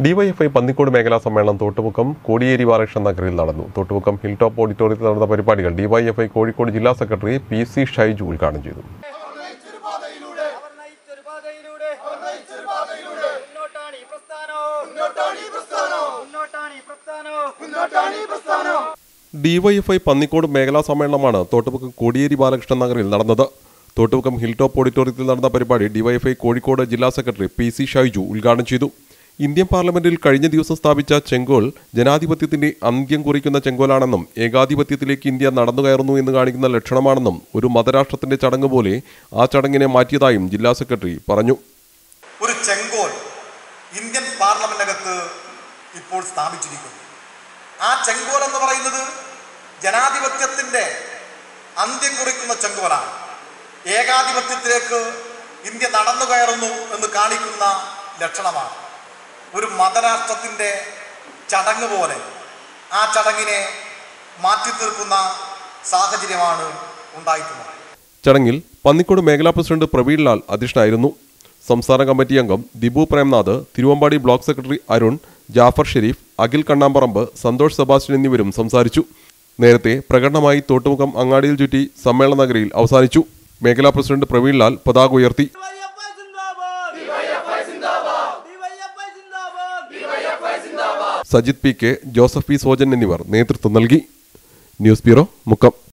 DYFI Pannikode മേഖലാ സമ്മേളനം തോട്ടുമുക്കം കോടിയേരി ബാലകൃഷ്ണൻ നഗറിൽ നടന്നു തോട്ടുമുക്കം ഹിൽ ടോപ്പ് ഓഡിറ്റോറിയത്തിൽ നടന്ന പരിപാടികൾ ഡിവൈഎഫ്ഐ കോഴിക്കോട് ജില്ലാ സെക്രട്ടറി പി സി ഷൈജു ഉദ്ഘാടനം ചെയ്തു അവർ നയിച്ചൊരു പാതയിലൂടെ മുന്നോട്ടാണ് ഈ പ്രസ്ഥാനവും മുന്നോട്ടാണ് ഈ പ്രസ്ഥാനവും മുന്നോട്ടാണ് ഈ പ്രസ്ഥാനവും മുന്നോട്ടാണ് ഈ പ്രസ്ഥാനവും ഡിവൈഎഫ്ഐ പന്നിക്കോട് മേഖലാ സമ്മേളനമാണ് തോട്ടുമുക്കം കോടിയേരി ബാലകൃഷ്ണൻ നഗറിൽ നടന്നത് തോട്ടുമുക്കം ഹിൽ ടോപ്പ് ഓഡിറ്റോറിയത്തിൽ നടന്ന പരിപാടി ഡിവൈഎഫ്ഐ കോഴിക്കോട് ജില്ലാ സെക്രട്ടറി പി സി ഷൈജു ഉദ്ഘാടനം ചെയ്തു ഇന്ത്യൻ പാർലമെന്റിൽ കഴിഞ്ഞ ദിവസം സ്ഥാപിച്ച ചെങ്കോൽ ജനാധിപത്യത്തിന്റെ അന്ത്യം കുറിക്കുന്ന ചെങ്കോലാണെന്നും ഏകാധിപത്യത്തിലേക്ക് ഇന്ത്യ നടന്നുകയറുന്നു എന്ന് കാണിക്കുന്ന ലക്ഷണമാണെന്നും ഒരു മതരാഷ്ട്രത്തിന്റെ ചടങ്ങ് പോലെ ആ ചടങ്ങിനെ മാറ്റിയതായും ജില്ലാ സെക്രട്ടറി പറഞ്ഞു ഒരു ചെങ്കോൽ ഇന്ത്യൻ പാർലമെന്റിനകത്ത് ഇപ്പോൾ സ്ഥാപിച്ചിരിക്കുന്നു ആ ചെങ്കോൽ എന്ന് പറയുന്നത് ജനാധിപത്യത്തിന്റെ അന്ത്യം കുറിക്കുന്ന ചെങ്കോലാണ് ഏകാധിപത്യത്തിലേക്ക് ഇന്ത്യ നടന്നു കയറുന്നു എന്ന് കാണിക്കുന്ന ലക്ഷണമാണ് ഒരു മതരാഷ്ട്രത്തിന്റെ ചടങ്ങ് പോലെ ആ ചടങ്ങിനെ മാറ്റിത്തീർക്കുന്ന സാഹചര്യമാണ് ഉണ്ടായിട്ടുള്ളത് ചടങ്ങിൽ പന്നിക്കോട് മേഖലാ പ്രസിഡന്റ് പ്രവീൺ ലാൽ അധ്യക്ഷനായിരുന്നു സംസ്ഥാന കമ്മിറ്റി അംഗം ദിബു പ്രേംനാഥ് തിരുവമ്പാടി ബ്ലോക്ക് സെക്രട്ടറി അരുൺ ജാഫർ ഷെരീഫ് അഖിൽ കണ്ണാമ്പറമ്പ് സന്തോഷ് സെബാസ്റ്റ്യൻ എന്നിവരും സംസാരിച്ചു നേരത്തെ പ്രകടനമായി തോട്ടുമുഖം അങ്ങാടിയിൽ ചുറ്റി സമ്മേളന നഗരിയിൽ അവസാനിച്ചു മേഖലാ പ്രസിഡന്റ് പ്രവീൺ ലാൽ പതാക ഉയർത്തി ഡിവൈഎഫ്ഐ സിന്ദാബാദ് ഡിവൈഎഫ്ഐ സിന്ദാബാദ് ഡിവൈഎഫ്ഐ സിന്ദാബാദ് ഡിവൈഎഫ്ഐ സിന്ദാബാദ് Sajith P K Joseph P Sojan എന്നിവർ നേതൃത്വം നൽകി ന്യൂസ് ബ്യൂറോ മുക്കം